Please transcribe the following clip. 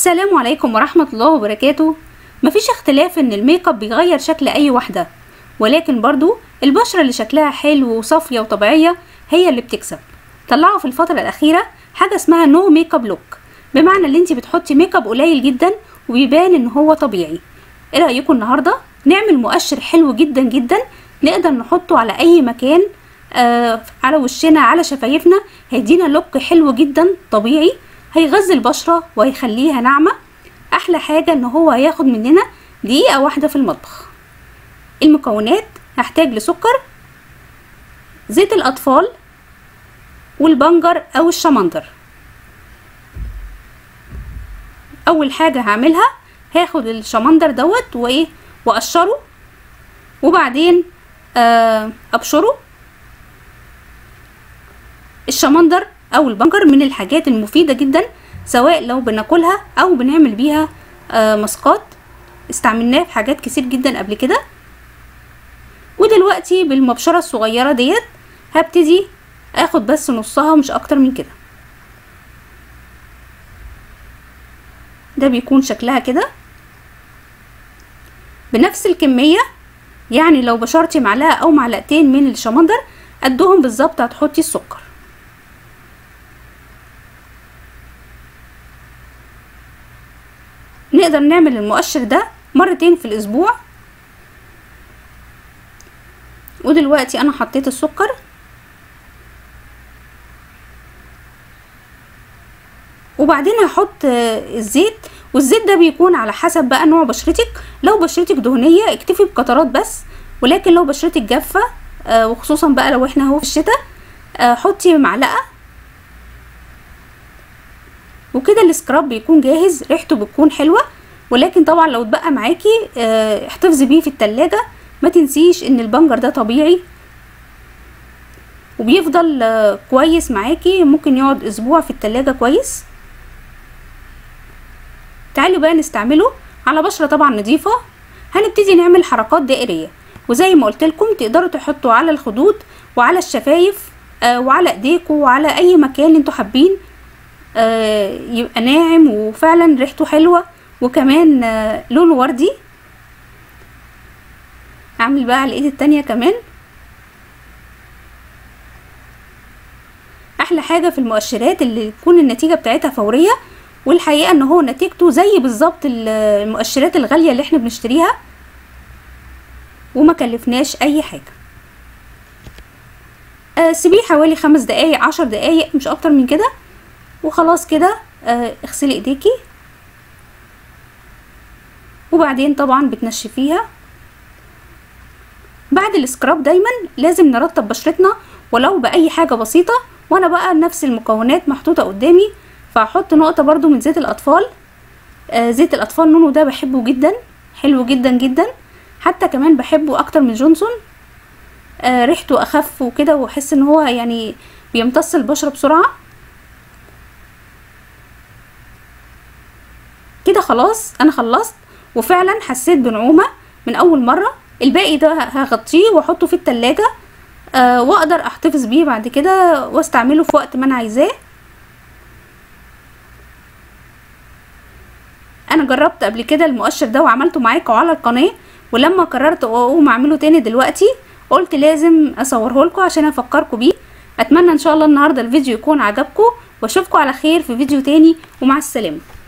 السلام عليكم ورحمة الله وبركاته مفيش اختلاف ان الميك اب بيغير شكل اي واحدة ولكن برضو البشرة اللي شكلها حلو وصافية وطبيعية هي اللي بتكسب طلعوا في الفترة الأخيرة حاجة اسمها نو ميك اب لوك بمعنى ان انت بتحطي ميك اب قليل جدا وبيبان ان هو طبيعي ايه رأيكم النهاردة نعمل مؤشر حلو جدا جدا نقدر نحطه على اي مكان آه على وشنا على شفايفنا هيدينا لوك حلو جدا طبيعي هيغذي البشرة وهيخليها ناعمة احلى حاجة ان هو هياخد مننا دقيقة واحدة في المطبخ المكونات هحتاج لسكر زيت الاطفال والبنجر او الشمندر اول حاجة هعملها هاخد الشمندر دوت وايه واقشره وبعدين آه ابشره الشمندر او البنجر من الحاجات المفيدة جدا سواء لو بناكلها او بنعمل بيها آه ماسكات استعملناه في حاجات كتير جدا قبل كده ودلوقتي بالمبشرة الصغيرة ديت هبتدي اخد بس نصها مش اكتر من كده ده بيكون شكلها كده بنفس الكمية يعني لو بشرتي معلقة او معلقتين من الشمندر قدهم بالظبط هتحطي السكر نقدر نعمل المؤشر ده مرتين في الاسبوع ودلوقتي انا حطيت السكر وبعدين هحط الزيت والزيت ده بيكون على حسب بقى نوع بشرتك لو بشرتك دهنية اكتفي بقطرات بس ولكن لو بشرتك جافة آه وخصوصا بقى لو احنا اهو في الشتاء آه حطي معلقة وكده السكراب بيكون جاهز ريحته بتكون حلوة ولكن طبعا لو اتبقى معاكي اه احتفظي بيه في التلاجة ما تنسيش ان البنجر ده طبيعي وبيفضل اه كويس معاكي ممكن يقعد اسبوع في التلاجة كويس تعالوا بقى نستعمله على بشرة طبعا نظيفة هنبتدي نعمل حركات دائرية وزي ما قلت لكم تقدروا تحطوا على الخدود وعلى الشفايف اه وعلى ايديكم وعلى اي مكان انتوا حابين آه يبقى ناعم وفعلا ريحته حلوة وكمان آه لونه وردي اعمل بقى على الايد التانية كمان احلى حاجة في المؤشرات اللي تكون النتيجة بتاعتها فورية والحقيقة ان هو نتيجته زي بالظبط المؤشرات الغالية اللي احنا بنشتريها وما كلفناش اي حاجة آه سيبيه حوالي خمس دقايق عشر دقايق مش اكتر من كده وخلاص كده آه اغسلي ايديكي وبعدين طبعا بتنشفيها بعد السكراب دايما لازم نرطب بشرتنا ولو باي حاجه بسيطه وانا بقى نفس المكونات محطوطه قدامي فهحط نقطه برضو من زيت الاطفال آه زيت الاطفال لونه ده بحبه جدا حلو جدا جدا حتى كمان بحبه اكتر من جونسون آه ريحته اخف وكده واحس ان هو يعني بيمتص البشره بسرعه كده خلاص انا خلصت وفعلا حسيت بنعومة من اول مرة الباقي ده هغطيه واحطه في التلاجة آه واقدر احتفظ بيه بعد كده واستعمله في وقت ما انا عايزاه انا جربت قبل كده المؤشر ده وعملته معاكم على القناة ولما قررت اقوم اعمله تاني دلوقتي قلت لازم اصوره لكم عشان افكركم بيه اتمنى ان شاء الله النهارده الفيديو يكون عجبكم واشوفكم على خير في فيديو تاني ومع السلامه